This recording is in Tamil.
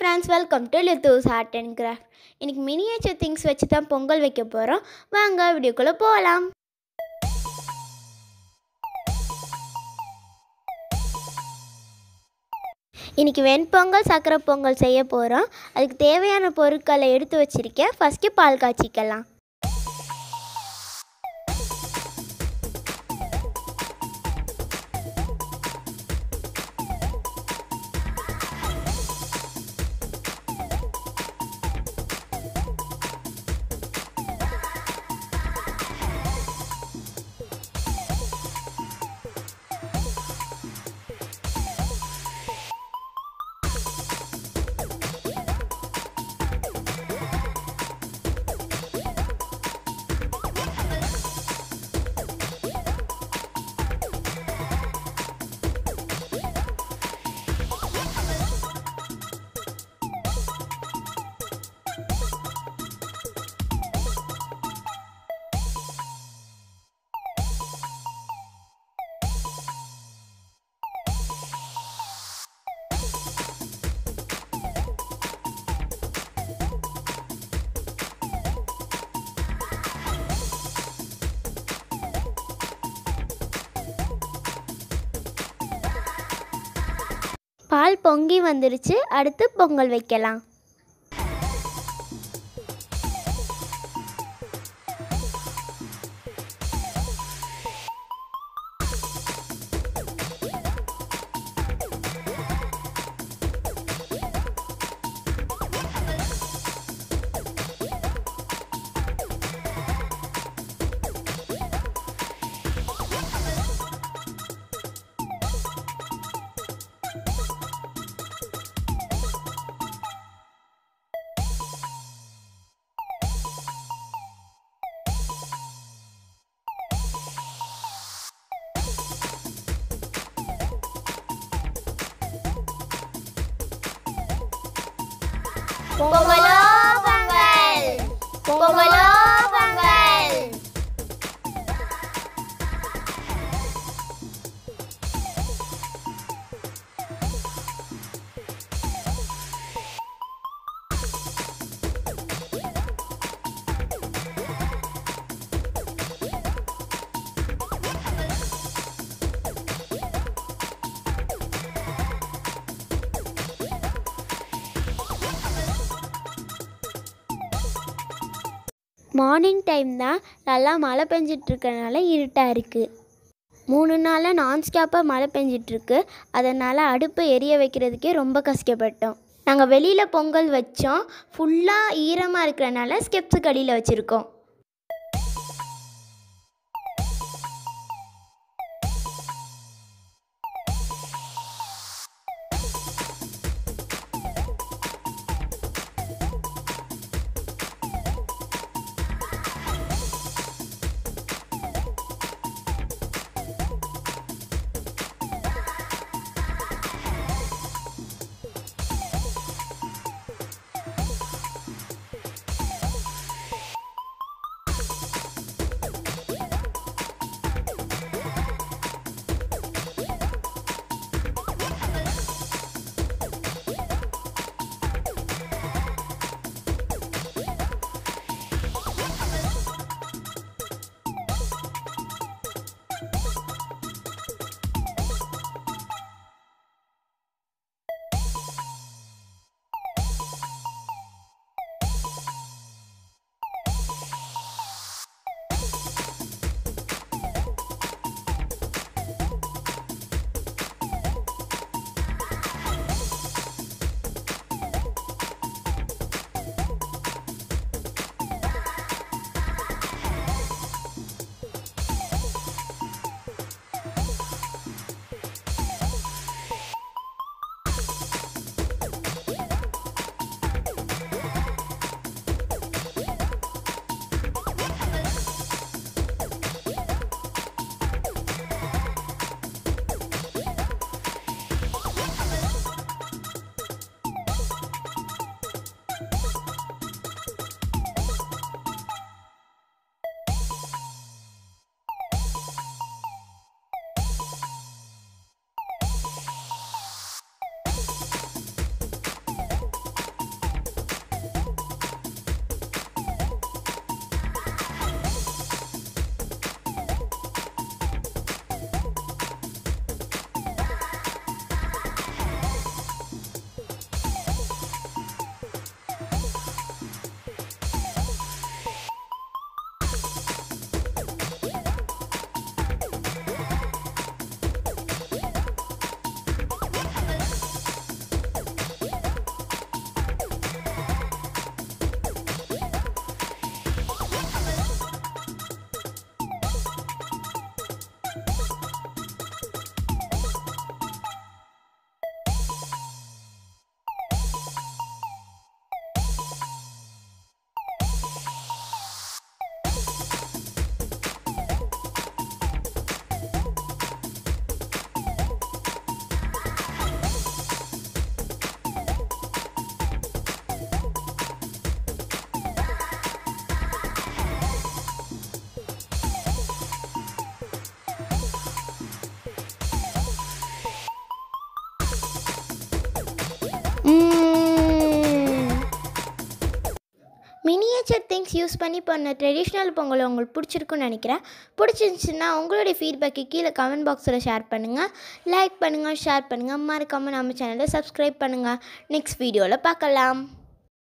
friends welcome to Lithu's art and craft இன்னைக்கு மினியேச்சர் திங்ஸ் வச்சு தான் பொங்கல் வைக்க போகிறோம் வாங்க வீடியோக்குள்ளே போகலாம் இன்னைக்கு வெண்பொங்கல் சக்கரை பொங்கல் செய்ய போகிறோம் அதுக்கு தேவையான பொருட்களை எடுத்து வச்சிருக்கேன் ஃபஸ்ட்டு பால் காய்ச்சிக்கலாம் பால் பொங்கி வந்துருச்சு அடுத்து பொங்கல் வைக்கலாம் பொங்கலோ பொங்கல் பொங்கலோ பொங்கல் மார்னிங் டைம் தான் நல்லா மழை பெஞ்சிட்ருக்கனால இருட்டாக இருக்குது மூணு நாளாக நான் ஸ்டாப்பாக மழை பெஞ்சிட்ருக்கு அதனால் அடுப்பை எரிய வைக்கிறதுக்கே ரொம்ப கஷ்டப்பட்டோம் நாங்கள் வெளியில் பொங்கல் வச்சோம் ஃபுல்லாக ஈரமாக இருக்கிறனால ஸ்டெப்ஸுக்கு அடியில் வச்சுருக்கோம் மினியேச்சர் திங்ஸ் யூஸ் பண்ணி பண்ண ட்ரெடிஷ்னல் பொங்கல் உங்களுக்கு பிடிச்சிருக்குன்னு நினைக்கிறேன் பிடிச்சிருந்துச்சுன்னா உங்களுடைய ஃபீட்பேக்கு கீழே கமெண்ட் பாக்ஸில் ஷேர் பண்ணுங்கள் லைக் பண்ணுங்கள் ஷேர் பண்ணுங்கள் மறக்காமல் நம்ம சேனலை சப்ஸ்கிரைப் பண்ணுங்கள் நெக்ஸ்ட் வீடியோவில் பார்க்கலாம்